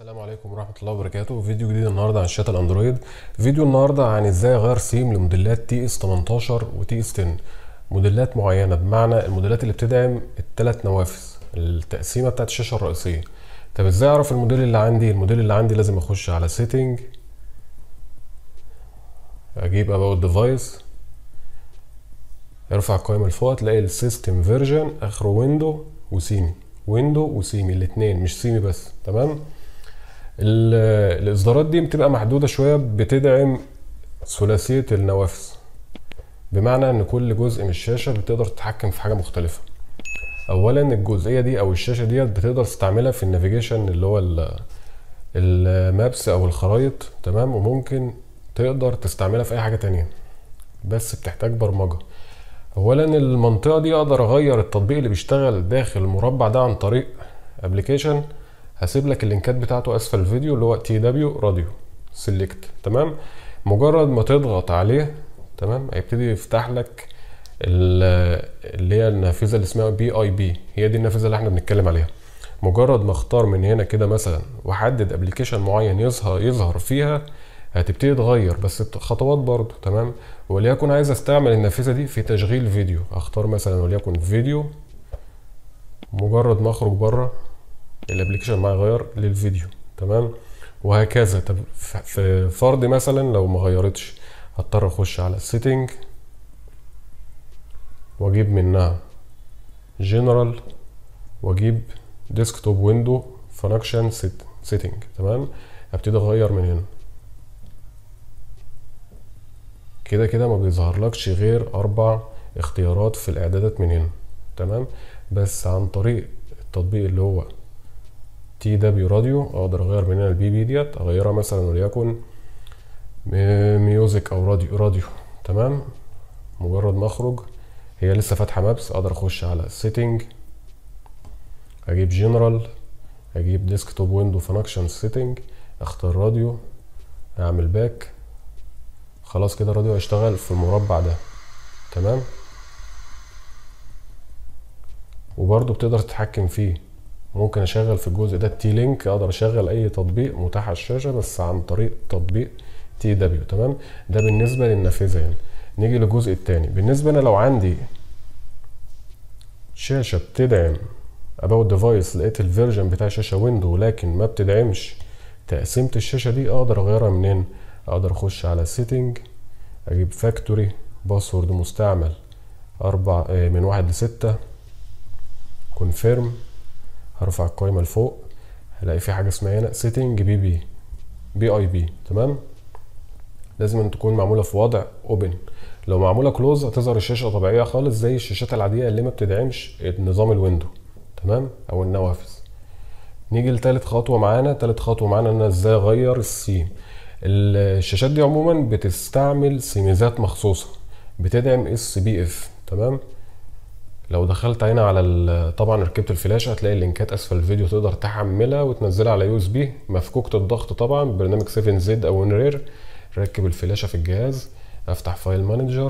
السلام عليكم ورحمة الله وبركاته فيديو جديد النهاردة عن شاشة الاندرويد فيديو النهاردة عن ازاي اغير سيم لموديلات تي اس 18 وتي اس 10 موديلات معينة بمعنى الموديلات اللي بتدعم الثلاث نوافذ التقسيمة بتاعت الشاشة الرئيسية طب ازاي اعرف الموديل اللي عندي الموديل اللي عندي لازم اخش على سيتنج اجيب اباوت ديفايس ارفع القائمة لفوق تلاقي السيستم فيرجن اخره ويندو وسيمي ويندو وسيمي الاثنين مش سيمي بس تمام الاصدارات دي بتبقى محدوده شويه بتدعم ثلاثيه النوافذ بمعنى ان كل جزء من الشاشه بتقدر تتحكم في حاجه مختلفه اولا الجزئيه دي او الشاشه ديت بتقدر تستعملها في النافيجيشن اللي هو المابس او الخرايط تمام وممكن تقدر تستعملها في اي حاجه تانية بس بتحتاج برمجه اولا المنطقه دي اقدر اغير التطبيق اللي بيشتغل داخل المربع ده عن طريق ابلكيشن هسيب لك اللينكات بتاعته اسفل الفيديو اللي هو تي دبليو راديو سيلكت تمام مجرد ما تضغط عليه تمام هيبتدي يفتح لك اللي هي النافذه اللي اسمها بي اي بي هي دي النافذه اللي احنا بنتكلم عليها مجرد ما اختار من هنا كده مثلا واحدد ابلكيشن معين يظهر يظهر فيها هتبتدي تغير بس خطوات برضو تمام وليكن عايز استعمل النافذه دي في تشغيل فيديو اختار مثلا وليكن فيديو مجرد ما اخرج بره الابلكيشن معايا غير للفيديو تمام وهكذا طب في فرض مثلا لو ما غيرتش هضطر اخش على السيتنج واجيب منها جنرال واجيب ديسكتوب ويندو فانكشن سيتنج تمام ابتدي اغير من هنا كده كده ما بيظهرلكش غير اربع اختيارات في الاعدادات من هنا تمام بس عن طريق التطبيق اللي هو تي دبليو راديو اقدر اغير من هنا البي بي ديت اغيرها مثلا وليكن ميوزك او راديو راديو تمام مجرد ما اخرج هي لسه فاتحه مابس اقدر اخش على سيتنج اجيب جنرال اجيب ديسكتوب ويندو فانكشن سيتنج اختار راديو اعمل باك خلاص كده الراديو هيشتغل في المربع ده تمام وبرضو بتقدر تتحكم فيه ممكن اشغل في الجزء ده التي لينك اقدر اشغل اي تطبيق متاح على الشاشه بس عن طريق تطبيق تي دبليو تمام ده بالنسبه للنافذه يعني نيجي للجزء الثاني بالنسبه انا لو عندي شاشه بتدعم اباوت ديفايس لقيت الفيرجن بتاع شاشه ويندو لكن ما بتدعمش تقسيمه الشاشه دي اقدر اغيرها منين اقدر اخش على سيتنج اجيب فاكتوري باسورد مستعمل اربع من واحد لستة كونفيرم هرفع القايمه لفوق هلاقي في حاجه اسمها هنا سيتنج بي بي بي اي بي تمام لازم ان تكون معموله في وضع اوبن لو معموله كلوز هتظهر الشاشه طبيعيه خالص زي الشاشات العاديه اللي ما بتدعمش نظام الويندو تمام او النوافذ نيجي لتالت خطوه معانا تالت خطوه معانا ان انا ازاي اغير السيم الشاشات دي عموما بتستعمل سيميزات مخصوصه بتدعم اس بي اف تمام لو دخلت هنا على طبعا ركبت الفلاشه هتلاقي اللينكات اسفل الفيديو تقدر تحملها وتنزلها على يو اس بي مفكوكه الضغط طبعا برنامج 7 زد او انرير ركب الفلاشه في الجهاز افتح فايل مانجر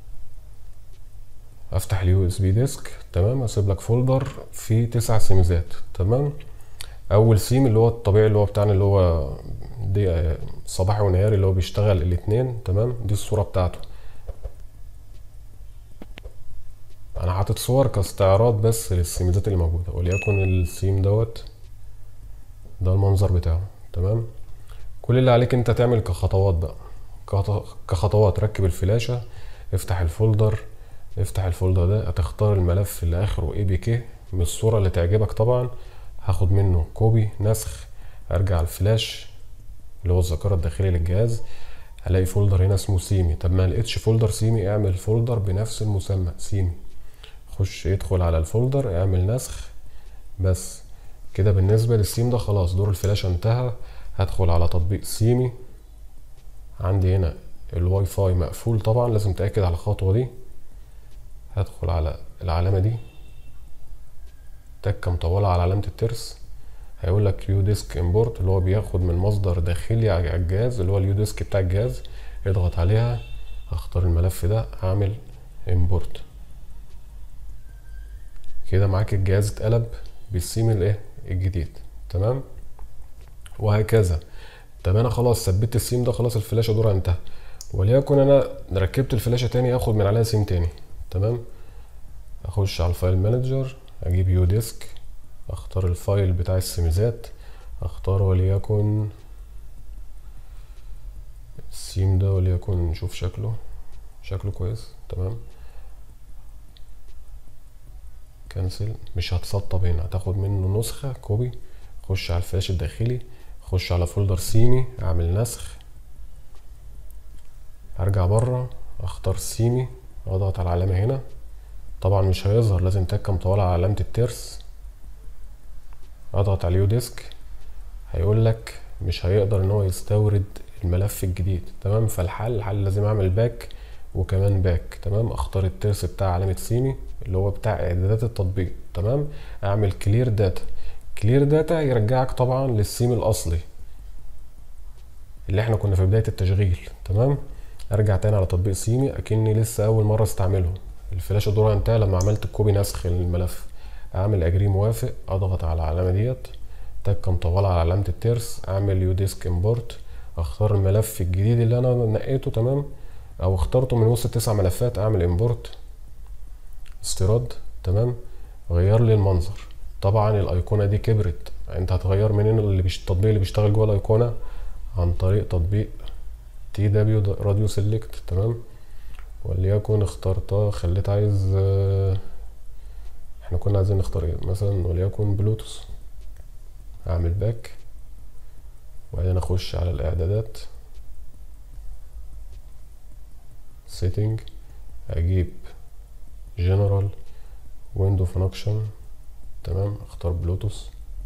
افتح اليو اس بي ديسك تمام اسيب لك فولدر فيه تسع سيميزات تمام اول سيم اللي هو الطبيعي اللي هو بتاعنا اللي هو دي صباحي ونهاري اللي هو بيشتغل الاثنين تمام دي الصوره بتاعته انا حاطط صور كاستعراض بس للسيميزات اللي موجوده وليكن السيم دوت ده المنظر بتاعه تمام كل اللي عليك انت تعمل كخطوات بقى كخطوات ركب الفلاشه افتح الفولدر افتح الفولدر ده هتختار الملف اللي اخره اي بي كي من الصوره اللي تعجبك طبعا هاخد منه كوبي نسخ ارجع الفلاش اللي هو الذاكره الداخليه للجهاز هلاقي فولدر هنا اسمه سيمي طب ما لقيتش فولدر سيمي اعمل فولدر بنفس المسمى سيمي خش يدخل على الفولدر اعمل نسخ بس كده بالنسبه للسيم ده خلاص دور الفلاشه انتهى هدخل على تطبيق سيمي عندي هنا الواي فاي مقفول طبعا لازم تاكد على الخطوه دي هدخل على العلامه دي تكه مطوله على علامه الترس هيقول لك يو ديسك امبورت اللي هو بياخد من مصدر داخلي على الجهاز اللي هو اليو ديسك بتاع الجهاز اضغط عليها هختار الملف ده اعمل امبورت كده معاك الجهاز اتقلب بالسيم الايه الجديد تمام وهكذا طب انا خلاص ثبت السيم ده خلاص الفلاشه دورها انتهى وليكن انا ركبت الفلاشه تاني اخد من عليها سيم تاني تمام اخش على الفايل مانجر اجيب يو ديسك اختار الفايل بتاع السيميزات اختار وليكن السيم ده وليكن نشوف شكله شكله كويس تمام كنسل مش هتسطب هنا هتاخد منه نسخة كوبي خش على الفلاش الداخلي خش على فولدر سيمي اعمل نسخ ارجع بره اختار سيمي اضغط على العلامة هنا طبعا مش هيظهر لازم تكة مطولة على علامة الترس اضغط على اليو ديسك هيقول لك مش هيقدر ان هو يستورد الملف الجديد تمام فالحل الحل لازم اعمل باك وكمان باك تمام اختار الترس بتاع علامة سيمي اللي هو بتاع اعدادات التطبيق تمام اعمل كلير داتا كلير داتا يرجعك طبعا للسيم الاصلي اللي احنا كنا في بداية التشغيل تمام ارجع تاني على تطبيق سيمي اكني لسه اول مرة استعمله الفلاشة دورها انتهى لما عملت الكوبي نسخ الملف اعمل اجري موافق اضغط على العلامة ديت تكة مطولة على علامة الترس اعمل يو ديسك امبورت اختار الملف الجديد اللي انا نقيته تمام او اخترته من وسط تسع ملفات اعمل امبورت استيراد تمام غير لي المنظر طبعا الايقونه دي كبرت انت هتغير منين اللي بيش... التطبيق اللي بيشتغل جوه الايقونه عن طريق تطبيق تي دبليو راديو سيلكت تمام وليكن اخترتها خليت عايز احنا كنا عايزين نختار ايه مثلا وليكن بلوتوث اعمل باك وبعدين اخش على الاعدادات سيتنج اجيب جنرال ويندو فانكشن تمام اختار بلوتوث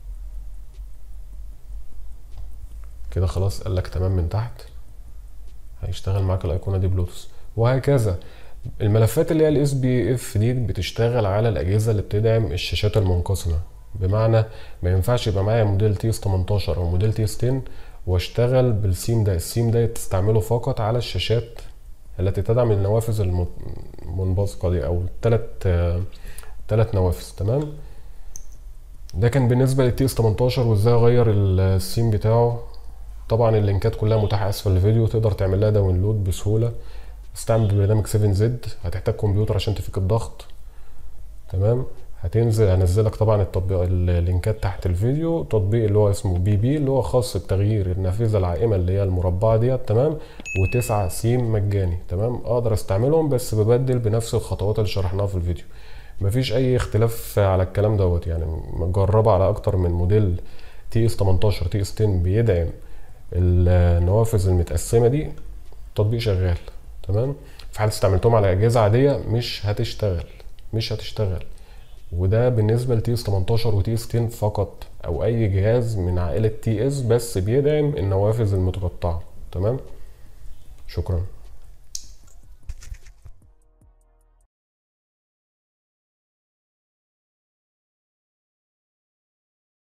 كده خلاص قال لك تمام من تحت هيشتغل معاك الايقونه دي بلوتوث وهكذا الملفات اللي هي الاس بي اف دي بتشتغل على الاجهزه اللي بتدعم الشاشات المنقسمه بمعنى ما ينفعش يبقى معايا موديل تي اس 18 او موديل تي اس 10 واشتغل بالسيم ده السيم ده تستعمله فقط على الشاشات التي تدعم النوافذ المنبثقه دي او الثلاث ثلاث نوافذ تمام ده كان بالنسبه للتي اس 18 وازاي اغير السيم بتاعه طبعا اللينكات كلها متاحه اسفل الفيديو تقدر تعمل لها داونلود بسهوله استعمل برنامج 7 زد هتحتاج كمبيوتر عشان تفك الضغط تمام هتنزل هنزلك طبعا التطبيق اللينكات تحت الفيديو تطبيق اللي هو اسمه بي بي اللي هو خاص بتغيير النافذه العائمه اللي هي المربعه ديت تمام وتسعة سيم مجاني تمام اقدر استعملهم بس ببدل بنفس الخطوات اللي شرحناها في الفيديو مفيش اي اختلاف على الكلام دوت يعني مجربه على اكتر من موديل تي اس 18 تي اس 10 بيدعم النوافذ المتقسمه دي التطبيق شغال تمام في حال استعملتهم على اجهزه عاديه مش هتشتغل مش هتشتغل وده بالنسبه لتي اس 18 وتي اس 10 فقط او اي جهاز من عائله تي اس بس بيدعم النوافذ المتقطعه تمام شكرا